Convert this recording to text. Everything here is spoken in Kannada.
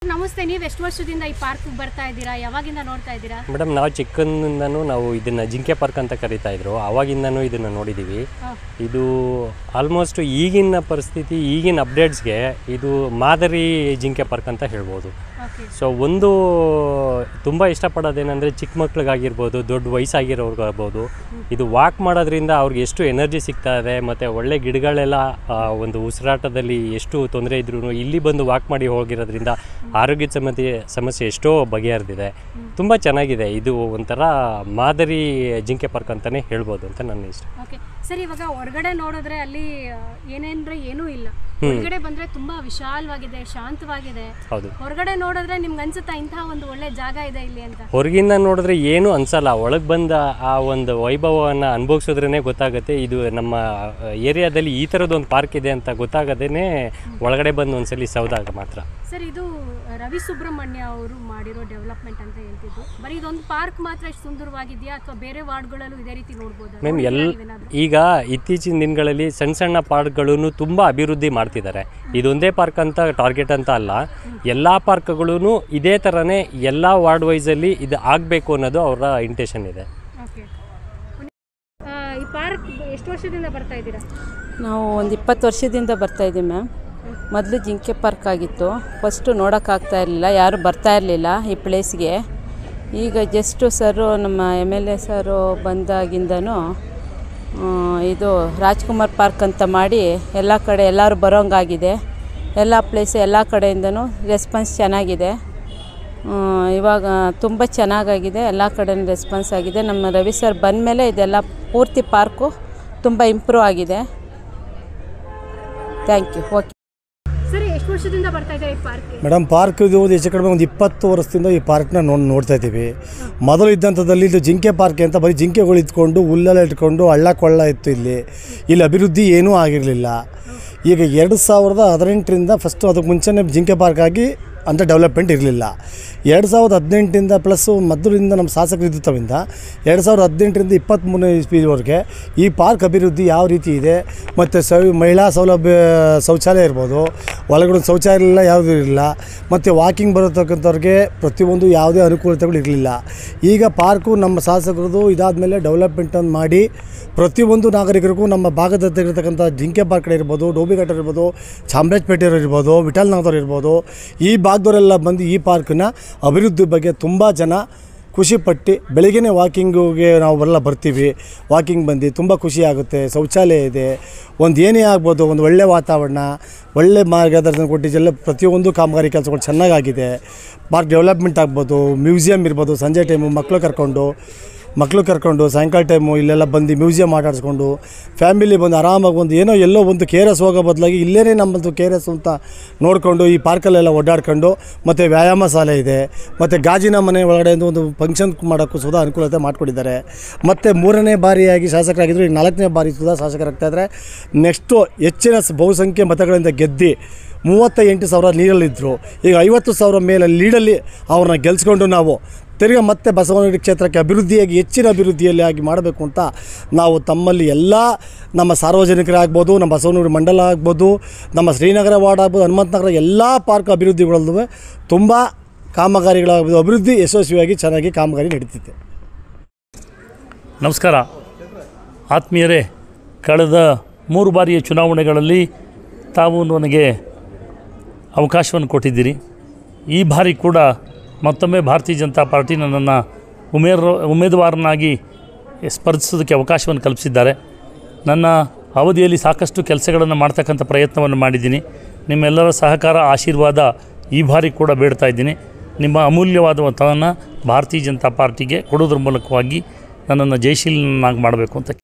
ನಮಸ್ತೆ ನೀವು ಎಷ್ಟು ವರ್ಷದಿಂದ ಈ ಪಾರ್ಕ್ ಬರ್ತಾ ಇದ್ದೀರಾ ಯಾವಾಗಿಂದ ನೋಡ್ತಾ ಇದ್ದೀರಾ ಮೇಡಮ್ ನಾವು ಚಿಕ್ಕಂದಿಂದನೂ ನಾವು ಇದನ್ನು ಜಿಂಕೆ ಪಾರ್ಕ್ ಅಂತ ಕರಿತಾ ಇದ್ರು ಆವಾಗಿಂದನೂ ಇದನ್ನು ನೋಡಿದ್ದೀವಿ ಹಾ. ಇದು ಆಲ್ಮೋಸ್ಟ್ ಈಗಿನ ಪರಿಸ್ಥಿತಿ ಈಗಿನ ಅಪ್ಡೇಟ್ಸ್ಗೆ ಇದು ಮಾದರಿ ಜಿಂಕೆ ಪಾರ್ಕ್ ಅಂತ ಹೇಳ್ಬೋದು ಓಕೆ ಸೊ ಒಂದು ತುಂಬ ಇಷ್ಟಪಡೋದೇನೆಂದರೆ ಚಿಕ್ಕ ಮಕ್ಳಿಗಾಗಿರ್ಬೋದು ದೊಡ್ಡ ವಯಸ್ಸಾಗಿರೋರ್ಗಾಗ್ಬೋದು ಇದು ವಾಕ್ ಮಾಡೋದ್ರಿಂದ ಅವ್ರಿಗೆ ಎಷ್ಟು ಎನರ್ಜಿ ಸಿಗ್ತಾ ಇದೆ ಮತ್ತು ಒಳ್ಳೆ ಗಿಡಗಳೆಲ್ಲ ಆ, ಒಂದು ಉಸಿರಾಟದಲ್ಲಿ ಎಷ್ಟು ತೊಂದರೆ ಇದ್ರೂ ಇಲ್ಲಿ ಬಂದು ವಾಕ್ ಮಾಡಿ ಹೋಗಿರೋದ್ರಿಂದ ಆರೋಗ್ಯದ ಸಮಸ್ಯೆ ಸಮಸ್ಯೆ ಎಷ್ಟೋ ಬಗೆಹರಿದಿದೆ ತುಂಬ ಚೆನ್ನಾಗಿದೆ ಇದು ಒಂಥರ ಮಾದರಿ ಜಿಂಕೆ ಪಾರ್ಕ್ ಅಂತಲೇ ಹೇಳ್ಬೋದು ಅಂತ ನನ್ನ ಇಷ್ಟ ಓಕೆ ಸರ್ ಇವಾಗ ಹೊರಗಡೆ ನೋಡಿದ್ರೆ ಅಲ್ಲಿ ಆ, ಏನೇನ್ರೆ ಏನೂ ಇಲ್ಲ ಹೊರಗಡೆ ಬಂದ್ರೆ ತುಂಬಾ ವಿಶಾಲವಾಗಿದೆ ಶಾಂತವಾಗಿದೆ ಹೌದು ಹೊರಗಡೆ ನೋಡಿದ್ರೆ ನಿಮ್ಗೆ ಅನ್ಸುತ್ತಾ ಇಂತಹ ಒಂದು ಒಳ್ಳೆ ಜಾಗ ಇದೆ ಇಲ್ಲಿ ಅಂತ ಹೊರಗಿಂದ ನೋಡಿದ್ರೆ ಏನೂ ಅನ್ಸಲ್ಲ ಒಳಗೆ ಬಂದ ಆ ಒಂದು ವೈಭವವನ್ನು ಅನುಭವಿಸೋದ್ರೇ ಗೊತ್ತಾಗುತ್ತೆ ಇದು ನಮ್ಮ ಏರಿಯಾದಲ್ಲಿ ಈ ಥರದ್ದು ಒಂದು ಪಾರ್ಕ್ ಇದೆ ಅಂತ ಗೊತ್ತಾಗದೇ ಒಳಗಡೆ ಬಂದು ಒಂದ್ಸಲಿ ಸೌದಾಗ ಮಾತ್ರ ಸರ್ ಇದು ರವಿ ಸುಬ್ರಹ್ಮಣ್ಯ ಅವರು ಮಾಡಿರೋ ಡೆವಲಪ್ಮೆಂಟ್ ಅಂತ ಹೇಳ್ತಿದ್ದು ಬರೀ ಇದೊಂದು ಪಾರ್ಕ್ ಮಾತ್ರ ಇಷ್ಟು ಸುಂದರವಾಗಿದೆಯಾ ಅಥವಾ ಬೇರೆ ವಾರ್ಡ್ಗಳಲ್ಲೂ ಇದೇ ರೀತಿ ನೋಡ್ಬೋದಾ ಮ್ಯಾಮ್ ಎಲ್ ಈಗ ಇತ್ತೀಚಿನ ದಿನಗಳಲ್ಲಿ ಸಣ್ಣ ಸಣ್ಣ ಪಾರ್ಕ್ಗಳೂ ತುಂಬ ಅಭಿವೃದ್ಧಿ ಮಾಡ್ತಿದ್ದಾರೆ ಇದೊಂದೇ ಪಾರ್ಕ್ ಅಂತ ಟಾರ್ಗೆಟ್ ಅಂತ ಅಲ್ಲ ಎಲ್ಲ ಪಾರ್ಕ್ಗಳೂ ಇದೇ ಥರನೇ ಎಲ್ಲ ವಾರ್ಡ್ ವೈಸಲ್ಲಿ ಇದು ಆಗಬೇಕು ಅನ್ನೋದು ಅವರ ಇಂಟೆನ್ಷನ್ ಇದೆ ಓಕೆ ಈ ಪಾರ್ಕ್ ಎಷ್ಟು ವರ್ಷದಿಂದ ಬರ್ತಾ ಇದ್ದೀರಾ ನಾವು ಒಂದು ಇಪ್ಪತ್ತು ವರ್ಷದಿಂದ ಬರ್ತಾ ಇದ್ದೀವಿ ಮ್ಯಾಮ್ ಮೊದಲು ಜಿಂಕೆ ಪಾರ್ಕ್ ಆಗಿತ್ತು ಫಸ್ಟು ನೋಡೋಕ್ಕಾಗ್ತಾ ಇರಲಿಲ್ಲ ಯಾರು ಬರ್ತಾ ಇರಲಿಲ್ಲ ಈ ಪ್ಲೇಸ್ಗೆ ಈಗ ಜಸ್ಟು ಸರು ನಮ್ಮ ಎಮ್ ಎಲ್ ಎ ಸರು ಬಂದಾಗಿಂದನೂ ಆ, ಇದು ರಾಜ್ಕುಮಾರ್ ಪಾರ್ಕ್ ಅಂತ ಮಾಡಿ ಎಲ್ಲ ಕಡೆ ಎಲ್ಲರೂ ಬರೋಂಗಾಗಿದೆ ಎಲ್ಲ ಪ್ಲೇಸ್ ಎಲ್ಲ ಕಡೆಯಿಂದನೂ ರೆಸ್ಪಾನ್ಸ್ ಚೆನ್ನಾಗಿದೆ ಆ, ಇವಾಗ ತುಂಬ ಚೆನ್ನಾಗಾಗಿದೆ ಎಲ್ಲ ಕಡೆನೂ ರೆಸ್ಪಾನ್ಸ್ ಆಗಿದೆ ನಮ್ಮ ರವಿ ಸರ್ ಬಂದಮೇಲೆ ಇದೆಲ್ಲ ಪೂರ್ತಿ ಪಾರ್ಕು ತುಂಬ ಇಂಪ್ರೂವ್ ಆಗಿದೆ ಥ್ಯಾಂಕ್ ಯು ಓಕೆ ಸರ್ ಎಷ್ಟು ವರ್ಷದಿಂದ ಬರ್ತಾ ಇದ್ದಾರೆ ಈ ಪಾರ್ಕ್ಗೆ ಮೇಡಮ್ ಪಾರ್ಕ್ ಇದು ಹೆಚ್ಚು ಕಡಿಮೆ ಒಂದು ಇಪ್ಪತ್ತು ವರ್ಷದಿಂದ ಈ ಪಾರ್ಕ್ನ ನೋಡಿ ನೋಡ್ತಾ ಇದ್ದೀವಿ ಮೊದಲು ಇದ್ದಂಥದ್ದಲ್ಲಿ ಇದು ಜಿಂಕೆ ಪಾರ್ಕ್ ಅಂತ ಬರೀ ಜಿಂಕೆಗಳು ಇಟ್ಕೊಂಡು ಹುಲ್ಲೆಲ್ಲ ಇಟ್ಕೊಂಡು ಹಳ್ಳ ಕೊಳ್ಳ ಇತ್ತು ಇಲ್ಲಿ ಇಲ್ಲಿ ಅಭಿವೃದ್ಧಿ ಏನೂ ಆಗಿರಲಿಲ್ಲ ಈಗ ಎರಡು ಸಾವಿರದ ಹದಿನೆಂಟರಿಂದ ಫಸ್ಟು ಅದಕ್ಕೆ ಮುಂಚೆನೇ ಜಿಂಕೆ ಪಾರ್ಕ್ ಆಗಿ ಅಂತ ಡೆವಲಪ್ಮೆಂಟ್ ಇರಲಿಲ್ಲ ಎರಡು ಸಾವಿರದ ಹದಿನೆಂಟರಿಂದ ಪ್ಲಸ್ಸು ಮೊದಲಿಂದ ನಮ್ಮ ಶಾಸಕರು ಇದ್ದಿತ್ತವಿಂದ ಎರಡು ಸಾವಿರದ ಹದಿನೆಂಟರಿಂದ ಇಪ್ಪತ್ತ್ಮೂರನೇ ಇಸ್ವಿವರೆಗೆ ಈ ಪಾರ್ಕ್ ಅಭಿವೃದ್ಧಿ ಯಾವ ರೀತಿ ಇದೆ ಮತ್ತು ಸೌ ಮಹಿಳಾ ಸೌಲಭ್ಯ ಶೌಚಾಲಯ ಇರ್ಬೋದು ಒಳಗಡೆ ಒಂದು ಶೌಚಾಲಯ ಇಲ್ಲ ಯಾವುದೂ ಇರಲಿಲ್ಲ ಮತ್ತು ವಾಕಿಂಗ್ ಬರತಕ್ಕಂಥವ್ರಿಗೆ ಪ್ರತಿಯೊಂದು ಯಾವುದೇ ಅನುಕೂಲತೆಗಳು ಇರಲಿಲ್ಲ ಈಗ ಪಾರ್ಕು ನಮ್ಮ ಶಾಸಕರದು ಇದಾದಮೇಲೆ ಡೆವಲಪ್ಮೆಂಟನ್ನು ಮಾಡಿ ಪ್ರತಿಯೊಂದು ನಾಗರಿಕರಿಗೂ ನಮ್ಮ ಭಾಗದಲ್ಲಿರ್ತಕ್ಕಂಥ ಜಿಂಕೆ ಪಾರ್ಕ್ ಕಡೆ ಇರ್ಬೋದು ಡೋಬಿಘಾಟ ಇರ್ಬೋದು ಚಾಮರಾಜಪೇಟೆಯವರು ಇರ್ಬೋದು ವಿಠಲ್ ನಗರದವ್ರು ಇರ್ಬೋದು ಈ ಭಾಗದವರೆಲ್ಲ ಬಂದು ಈ ಪಾರ್ಕ್ನ ಅಭಿವೃದ್ಧಿ ಬಗ್ಗೆ ತುಂಬ ಜನ ಖುಷಿಪಟ್ಟು ಬೆಳಿಗ್ಗೆ ವಾಕಿಂಗುಗೆ ನಾವು ಎಲ್ಲ ಬರ್ತೀವಿ ವಾಕಿಂಗ್ ಬಂದು ತುಂಬ ಖುಷಿ ಆಗುತ್ತೆ ಶೌಚಾಲಯ ಇದೆ ಒಂದು ಏನೇ ಆಗ್ಬೋದು ಒಂದು ಒಳ್ಳೆ ವಾತಾವರಣ ಒಳ್ಳೆ ಮಾರ್ಗದರ್ಶನ ಕೊಟ್ಟಿದ್ದೆಲ್ಲ ಪ್ರತಿಯೊಂದು ಕಾಮಗಾರಿ ಕೆಲಸಗಳು ಚೆನ್ನಾಗಾಗಿದೆ ಪಾರ್ಕ್ ಡೆವಲಪ್ಮೆಂಟ್ ಆಗ್ಬೋದು ಮ್ಯೂಸಿಯಮ್ ಇರ್ಬೋದು ಸಂಜೆ ಟೈಮು ಮಕ್ಕಳು ಕರ್ಕೊಂಡು ಮಕ್ಕಳು ಕರ್ಕೊಂಡು ಸಾಯಂಕಾಲ ಟೈಮು ಇಲ್ಲೆಲ್ಲ ಬಂದು ಮ್ಯೂಸಿಯಂ ಆಟಾಡಿಸ್ಕೊಂಡು ಫ್ಯಾಮಿಲಿ ಬಂದು ಆರಾಮಾಗಿ ಒಂದು ಏನೋ ಎಲ್ಲೋ ಒಂದು ಕೆ ಆರ್ ಎಸ್ ಹೋಗೋ ಬದಲಾಗಿ ಇಲ್ಲೇ ನಮ್ಮದು ಕೆ ಆರ್ ಎಸ್ ಅಂತ ನೋಡಿಕೊಂಡು ಈ ಪಾರ್ಕಲ್ಲೆಲ್ಲ ಓಡಾಡ್ಕೊಂಡು ಮತ್ತು ವ್ಯಾಯಾಮ ಶಾಲೆ ಇದೆ ಮತ್ತು ಗಾಜಿನ ಮನೆ ಒಳಗಡೆ ಒಂದು ಫಂಕ್ಷನ್ ಮಾಡೋಕ್ಕೂ ಸುಧಾ ಅನುಕೂಲತೆ ಮಾಡಿಕೊಟ್ಟಿದ್ದಾರೆ ಮತ್ತು ಮೂರನೇ ಬಾರಿಯಾಗಿ ಶಾಸಕರಾಗಿದ್ದರು ಈಗ ನಾಲ್ಕನೇ ಬಾರಿ ಸುಧಾ ಶಾಸಕರಾಗ್ತಾಯಿದ್ದಾರೆ ನೆಕ್ಸ್ಟು ಹೆಚ್ಚಿನ ಸ- ಬಹುಸಂಖ್ಯೆ ಮತಗಳಿಂದ ಗೆದ್ದು ಮೂವತ್ತ ಎಂಟು ಸಾವಿರ ಲೀಡಲ್ಲಿದ್ದರು ಈಗ ಐವತ್ತು ಸಾವಿರ ಮೇಲೆ ಲೀಡಲ್ಲಿ ಅವ್ರನ್ನ ಗೆಲ್ಸ್ಕೊಂಡು ನಾವು ತಿರ್ಗಾ ಮತ್ತೆ ಬಸವನಗುಡಿ ಕ್ಷೇತ್ರಕ್ಕೆ ಅಭಿವೃದ್ಧಿಯಾಗಿ ಹೆಚ್ಚಿನ ಅಭಿವೃದ್ಧಿಯಲ್ಲಿ ಆಗಿ ಮಾಡಬೇಕು ಅಂತ ನಾವು ತಮ್ಮಲ್ಲಿ ಎಲ್ಲ ನಮ್ಮ ಸಾರ್ವಜನಿಕರಾಗ್ಬೋದು ನಮ್ಮ ಬಸವನಗುಡಿ ಮಂಡಲ ಆಗ್ಬೋದು ನಮ್ಮ ಶ್ರೀನಗರ ವಾರ್ಡ್ ಆಗ್ಬೋದು ಹನುಮಂತನಗರ ಎಲ್ಲ ಪಾರ್ಕ್ ಅಭಿವೃದ್ಧಿಗಳಲ್ಲೂ ತುಂಬ ಕಾಮಗಾರಿಗಳಾಗ್ಬೋದು ಅಭಿವೃದ್ಧಿ ಯಶಸ್ವಿಯಾಗಿ ಚೆನ್ನಾಗಿ ಕಾಮಗಾರಿ ನಡೀತಿದೆ ನಮಸ್ಕಾರ ಆತ್ಮೀಯರೇ ಕಳೆದ ಮೂರು ಬಾರಿಯ ಚುನಾವಣೆಗಳಲ್ಲಿ ತಾವು ನನಗೆ ಅವಕಾಶವನ್ನು ಕೊಟ್ಟಿದ್ದೀರಿ ಈ ಬಾರಿ ಕೂಡ ಮತ್ತೊಮ್ಮೆ ಭಾರತೀಯ ಜನತಾ ಪಾರ್ಟಿ ನನ್ನನ್ನು ಉಮೇರ್ ಉಮೇದುವಾರನಾಗಿ ಸ್ಪರ್ಧಿಸೋದಕ್ಕೆ ಅವಕಾಶವನ್ನು ಕಲ್ಪಿಸಿದ್ದಾರೆ ನನ್ನ ಅವಧಿಯಲ್ಲಿ ಸಾಕಷ್ಟು ಕೆಲಸಗಳನ್ನು ಮಾಡ್ತಕ್ಕಂಥ ಪ್ರಯತ್ನವನ್ನು ಮಾಡಿದ್ದೀನಿ ನಿಮ್ಮೆಲ್ಲರ ಸಹಕಾರ ಆಶೀರ್ವಾದ ಈ ಬಾರಿ ಕೂಡ ಬೇಡ್ತಾ ಇದ್ದೀನಿ ನಿಮ್ಮ ಅಮೂಲ್ಯವಾದ ಮತವನ್ನು ಭಾರತೀಯ ಜನತಾ ಪಾರ್ಟಿಗೆ ಕೊಡೋದ್ರ ಮೂಲಕವಾಗಿ ನನ್ನನ್ನು ಜಯಶೀಲನಾಗಿ ಮಾಡಬೇಕು ಅಂತ